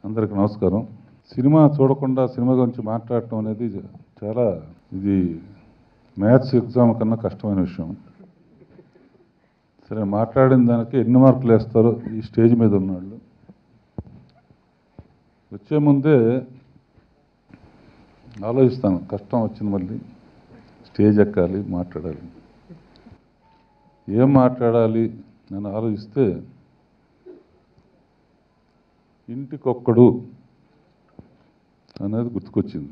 అందరికి నమస్కారం సినిమా చూడకుండా సినిమా గురించి మాట్లాడటం అనేది చాలా ఇది మ్యాథ్స్ ఎగ్జామ్ కన్నా కష్టమైన విషయం సరే మాట్లాడిన దానికి ఎన్ని మార్కులు వేస్తారో ఈ స్టేజ్ మీద ఉన్నవాళ్ళు వచ్చే ముందే ఆలోచిస్తాను కష్టం వచ్చింది మళ్ళీ స్టేజ్ ఎక్కాలి మాట్లాడాలి ఏం మాట్లాడాలి అని ఆలోచిస్తే ఇంటికొక్కడు అనేది గుర్తుకొచ్చింది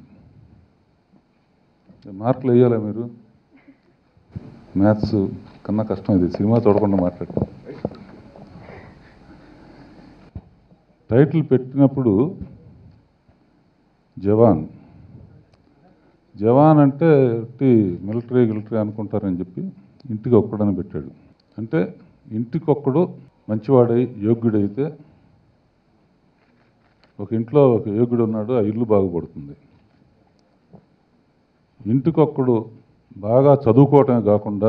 మార్కులు వేయాలా మీరు మ్యాథ్స్ కన్నా కష్టం ఇది సినిమా చూడకుండా మాట్లాడటం టైటిల్ పెట్టినప్పుడు జవాన్ జవాన్ అంటే ఒట్టి మిలిటరీ గిలిటరీ అనుకుంటారని చెప్పి ఇంటికి ఒక్కడని పెట్టాడు అంటే ఇంటికొక్కడు మంచివాడై యోగ్యుడైతే ఒక ఇంట్లో ఒక యోగ్యుడు ఉన్నాడు ఆ ఇల్లు బాగుపడుతుంది ఇంటికొక్కడు బాగా చదువుకోవటమే కాకుండా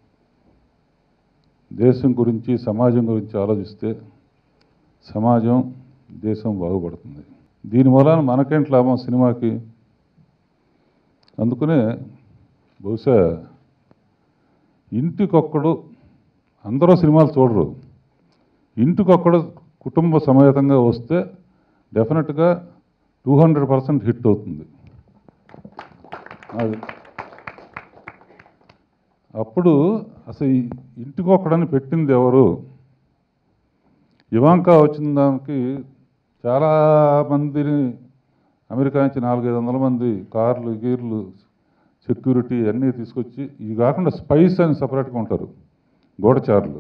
దేశం గురించి సమాజం గురించి ఆలోచిస్తే సమాజం దేశం బాగుపడుతుంది దీని వలన మనకేంటి లాభం సినిమాకి అందుకనే బహుశా ఇంటికొక్కడు అందరూ సినిమాలు చూడరు ఇంటికొక్కడు కుటుంబ సమేతంగా వస్తే డెఫినెట్గా టూ హండ్రెడ్ పర్సెంట్ హిట్ అవుతుంది అది అప్పుడు అసలు ఈ ఇంటికొక్కడని పెట్టింది ఎవరు ఇవాంకా వచ్చిన దానికి చాలా మందిని అమెరికా నుంచి నాలుగైదు వందల మంది కార్లు గీర్లు సెక్యూరిటీ అన్నీ తీసుకొచ్చి ఇవి కాకుండా స్పైస్ అని సపరేట్గా ఉంటారు గూఢచారులు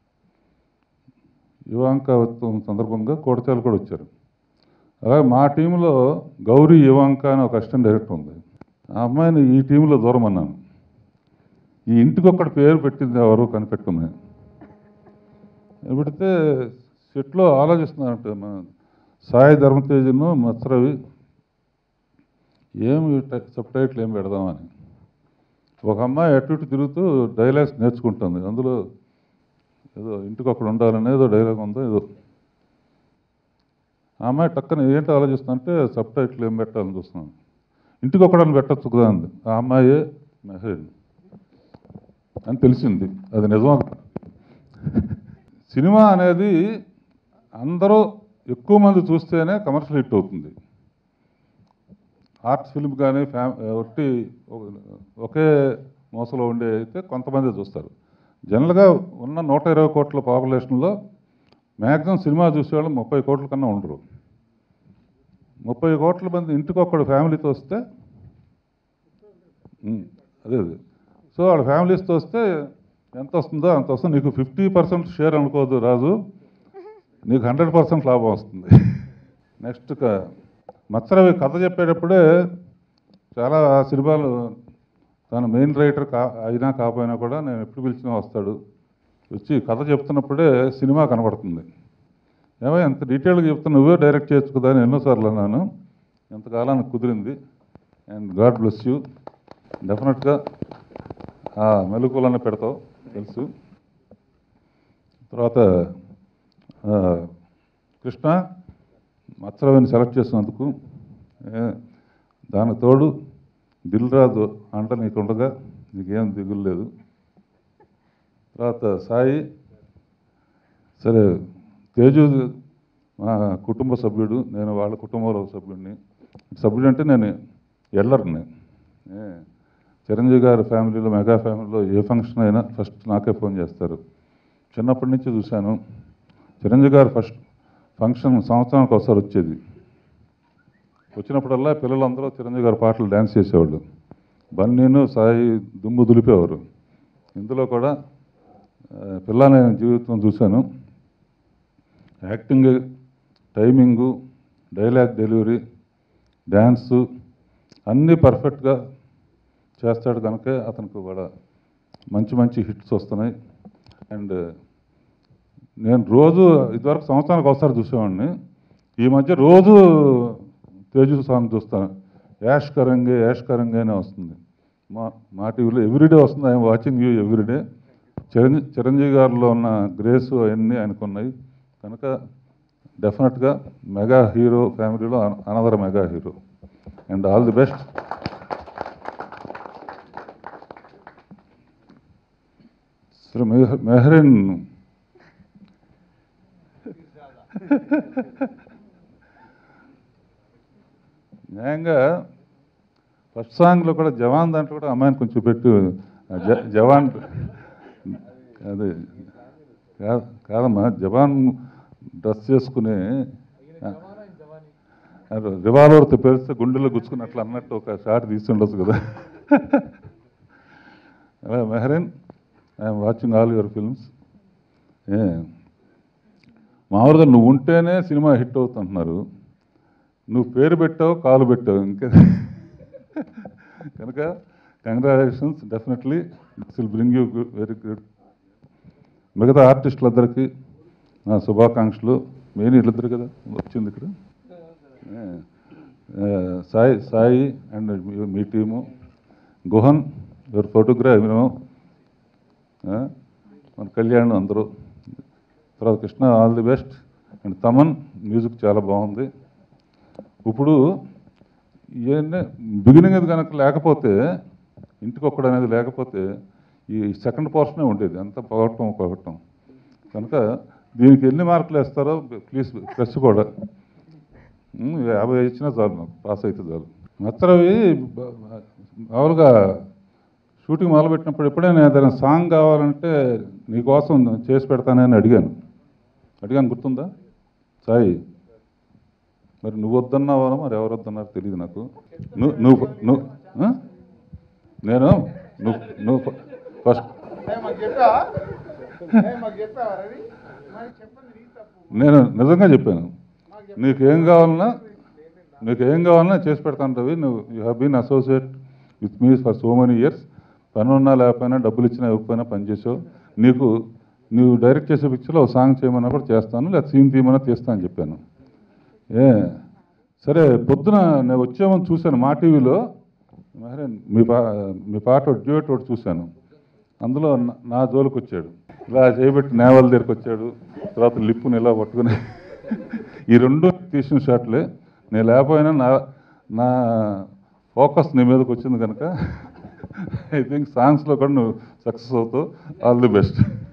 ఇవాంకా వస్తున్న సందర్భంగా గూఢచారులు కూడా వచ్చారు అలాగే మా టీంలో గౌరీ ఇవాంక అని ఒక అసిస్టెంట్ డైరెక్టర్ ఉంది ఆ అమ్మాయిని ఈ టీంలో దూరమన్నాను ఈ ఇంటికి ఒక్కటి పేరు పెట్టింది ఎవరు కనిపెట్టుకున్నాను పెడితే సెట్లో ఆలోచిస్తున్నారంట మన సాయి ధర్మతేజను మత్సరవి ఏమి సబ్ టైటిల్ ఏం పెడదామని ఒక అమ్మాయి అటు ఇటు తిరుగుతూ డైలాగ్స్ నేర్చుకుంటుంది అందులో ఏదో ఇంటికి ఒకడు ఉండాలని ఏదో డైలాగ్ ఉందో ఏదో ఆ అమ్మాయి టక్కన ఏంటి ఆలోచిస్తుందంటే సబ్ టైటిల్ ఏం పెట్టాలని చూస్తున్నాను ఇంటికి ఒకడని పెట్టచ్చు కదా అంది ఆ అమ్మాయే మెసేజ్ అని తెలిసింది అది నిజం సినిమా అనేది అందరూ ఎక్కువ మంది చూస్తేనే కమర్షియల్ హిట్ అవుతుంది ఆర్ట్స్ ఫిల్మ్ కానీ ఫ్యా ఒట్టి ఒక- ఒకే మోసలో ఉండే అయితే కొంతమంది చూస్తారు జనరల్గా ఉన్న నూట ఇరవై కోట్ల పాపులేషన్లో మ్యాక్సిమం సినిమా చూసేవాళ్ళు ముప్పై కోట్ల కన్నా ఉండరు ముప్పై కోట్ల మంది ఇంటికి ఒక్కడు ఫ్యామిలీతో వస్తే ఉమ్, అదే అదే సో వాళ్ళ ఫ్యామిలీస్తో వస్తే ఎంత వస్తుందో అంత వస్తుంది నీకు ఫిఫ్టీ పర్సెంట్ షేర్ అనుకోవద్దు రాజు నీకు హండ్రెడ్ పర్సెంట్ లాభం వస్తుంది నెక్స్ట్ క- మత్సరవి కథ చెప్పేటప్పుడే చాలా సినిమాలు తను మెయిన్ రైటర్ కా అయినా కాకపోయినా కూడా నేను ఎప్పుడు పిలిచినా వస్తాడు వచ్చి కథ చెప్తున్నప్పుడే సినిమా కనబడుతుంది ఏమో ఎంత డీటెయిల్గా చెప్తా నువ్వే డైరెక్ట్ చేయొచ్చు కదా అని ఎన్నోసార్లు అన్నాను ఎంతకాలానికి కుదిరింది అండ్ గాడ్ బ్లెస్ యూ డెఫినెట్గా ఆ మెలకువలన్నీ పెడతావు తెలుసు తర్వాత ఆ, కృష్ణ మత్సరవిని సెలెక్ట్ చేసినందుకు ఏ, దానికి తోడు దిల్ రాదు అంట నీకు ఉండగా నీకేం దిగులు లేదు తర్వాత సాయి సరే తేజు మా కుటుంబ సభ్యుడు నేను వాళ్ళ కుటుంబంలో ఒక సభ్యుడిని సభ్యుడు అంటే నేను ఎల్లర్ని ఏ, చిరంజీవి గారి ఫ్యామిలీలో మెగా ఫ్యామిలీలో ఏ ఫంక్షన్ అయినా ఫస్ట్ నాకే ఫోన్ చేస్తారు చిన్నప్పటి నుంచి చూశాను చిరంజీవి గారు ఫస్ట్ ఫంక్షన్ సంవత్సరానికి ఒకసారి వచ్చేది వచ్చినప్పుడల్లా పిల్లలందరూ చిరంజీవి గారి పాటలు డ్యాన్స్ చేసేవాళ్ళు బన్నీను సాయి దుమ్ము దులిపేవారు ఇందులో కూడా ఆ, పిల్ల నేను జీవితం చూశాను acting timing dialogue delivery dance అన్నీ పర్ఫెక్ట్గా చేస్తాడు కనుక అతనికి కూడా మంచి మంచి హిట్స్ వస్తున్నాయి అండ్ నేను రోజు ఇదివరకు సంవత్సరానికి ఒకసారి చూసేవాడిని ఈ మధ్య రోజు తేజు సాంగ్ చూస్తాను యాష్ కరంగే యాష్ కరంగే అనే వస్తుంది మా మా టీవీలో ఎవ్రీడే వస్తుంది ఐఎమ్ వాచింగ్ యూ ఎవ్రీడే చిరంజీ చిరంజీవి గారిలో ఉన్న గ్రేస్ అవన్నీ ఆయనకు ఉన్నాయి కనుక డెఫినెట్గా మెగా హీరో ఫ్యామిలీలో another mega hero and all the best Shri మెహ- మెహరిన్ న్యాయంగా ఫస్ట్ సాంగ్లో కూడా జవాన్ దాంట్లో కూడా అమ్మాయిని కొంచెం పెట్టు ఆ జ- జవాన్ అదే కాదు కాదమ్మా జవాన్ డ్రెస్ చేసుకుని రివాల్వర్తో పెరిస్తే గుండెలో గుచ్చుకున్నట్లు అన్నట్టు ఒక షాట్ తీసుండొచ్చు కదా అలా Mehreen I'm watching all your films ఏ మామూలుగా నువ్వు ఉంటేనే సినిమా హిట్ అవుతుంటున్నారు నువ్వు పేరు పెట్టావు కాలు పెట్టావు ఇంకా కనుక congratulations definitely it's will bring you very good మిగతా ఆర్టిస్టులందరికీ నా శుభాకాంక్షలు మెయిన్ వీళ్ళిద్దరు కదా వచ్చింది ఇక్కడ ఏ, ఏ, సాయి సాయి అండ్ మీ టీము గుహన్ యువర్ ఫోటోగ్రాఫ్ వినో మన కళ్యాణ్ అందరూ తర్వాత Krishna all the best and Thaman music చాలా బాగుంది ఇప్పుడు ఇవన్నీ బిగినింగ్ అది కనుక లేకపోతే ఇంటికి ఒక్కడు అనేది లేకపోతే ఈ సెకండ్ పోర్షనే ఉండేది అంతా పొగట్టం పొగట్టం కనుక దీనికి ఎన్ని మార్కులు వేస్తారో ప్లీజ్ ప్లస్ కూడా ఉమ్, యాభై ఇచ్చినా చాలు నాకు పాస్ అయితే చాలు మత్తరవి బ- మామూలుగా షూటింగ్ మొదలుపెట్టినప్పుడు ఎప్పుడైనా ఏదైనా సాంగ్ కావాలంటే నీకోసం చేసి పెడతానని అడిగాను అడిగాను గుర్తుందా సాయి మరి నువ్వు వద్దన్నావా మరి ఎవరు వద్దన్నారో తెలియదు నాకు నువ్వు నువ్వు నువ్వు ఆ? నేను నువ్వు నువ్వు ఫస్ట్ ఏ మాకు చెప్పావా ఏ మాకు చెప్పావా రవి మాకు చెప్పండి నీ తప్పు నేను నిజంగా చెప్పాను నీకేం కావాలన్నా నీకేం కావాలన్నా చేసి పెడతాను రవి నువ్వు you have been associate with me for so many years పని ఉన్నా లేకపోయినా డబ్బులు ఇచ్చినా ఇవ్వకపోయినా పని చేసావు నీకు నువ్వు డైరెక్ట్ చేసే పిక్చర్లో ఒక సాంగ్ చేయమన్నా కూడా చేస్తాను లేదా సీన్ తీయమన్నా తీస్తాను అని చెప్పాను ఏ సరే పొద్దున నేను వచ్చేమని చూశాను మా టీవీలో మరే మీ పా మీ పాట డ్యూట్ ఒకటి చూశాను అందులో నా- నా జోలికి వచ్చాడు ఇలా చేయబెట్టి నేవల దగ్గరికి వచ్చాడు తర్వాత లిప్పుని ఇలా పట్టుకుని ఈ రెండు తీసిన షాట్లే నేను లేకపోయినా నా నా ఫోకస్ నీ మీదకి వచ్చింది కనుక ఐ థింక్ సాంగ్స్లో కూడా నువ్వు సక్సెస్ అవుతావు ఆల్ ది బెస్ట్